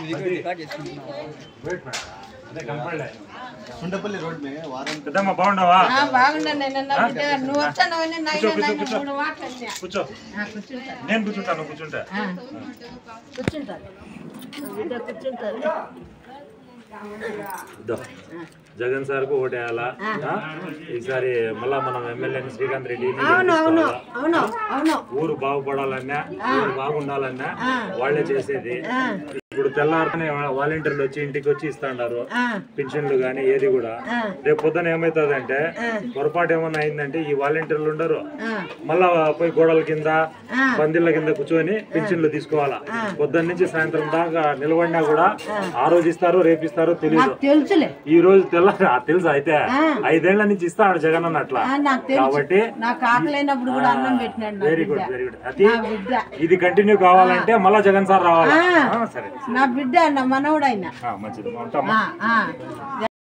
सुंडपल्ली road में वारन పెద్దమ్మ బాగుండవా ఆ, బాగున్నాను నేను నా బిడ్డ నువ్వు వచ్చానవని కూర్చో, నాయన కూర్చో, కూర్చో. మూడు మాటలు అన్నా. కూర్చో ఆ, కూర్చుంటాను నేను కూర్చుంటాను కూర్చుంటా ఆ, కూర్చుంటాను నా బిడ్డ కూర్చుంటాను ఇద్దో. జగన్ సార్ కు ఓటు వేయాలా ఆ? ఈసారి మళ్ళా మనం ఎమ్మెల్యేని శ్రీకాంత్ రెడ్డి అవును అవును అవును అవును ఊరు బాగుపడాలన్నా ఊరు బాగుండాలన్నా వాళ్ళే చేసేది ఇప్పుడు తెల్లారితేనే వాలంటీర్లు వచ్చి ఇంటికి వచ్చి ఇస్తాండారు ఆ, పింఛన్లు గానీ ఏది కూడా ఆ, రేపు పొద్దున ఏమైతుందంటే పొరపాటు ఏమన్నా అయిందంటే ఈ వాలంటీర్లు ఉండరు ఆ, మళ్ళా పోయి గోడల కింద ఆ. పందిళ్ళ కింద కూర్చొని పింఛన్లు తీసుకోవాలా పొద్దున్న నుంచి సాయంత్రం దాకా నిలబడినా కూడా ఆ రోజు ఇస్తారో రేపు ఇస్తారో తెలియదు నాకు తెలుసులే ఈ రోజు తెల్ల ఆ తెలుసా అయితే ఐదేళ్ల నుంచి ఇస్తాడు జగన్ అన్న అట్లా ఆ, నాకు తెలుసు కాబట్టి నాకు ఆకలైనప్పుడు కూడా అన్నం పెట్టినాడు నా వెరీ బిడ్డ గుడ్ వెరీ గుడ్ అది నా బిడ్డ ఇది కంటిన్యూ కావాలంటే మళ్ళా జగన్ సార్ రావాలి ఆ. ఆ, సరే నా బిడ్డ నా మనవడైనా ఆ, మంచిది ఉంటామా ఆ, ఆ.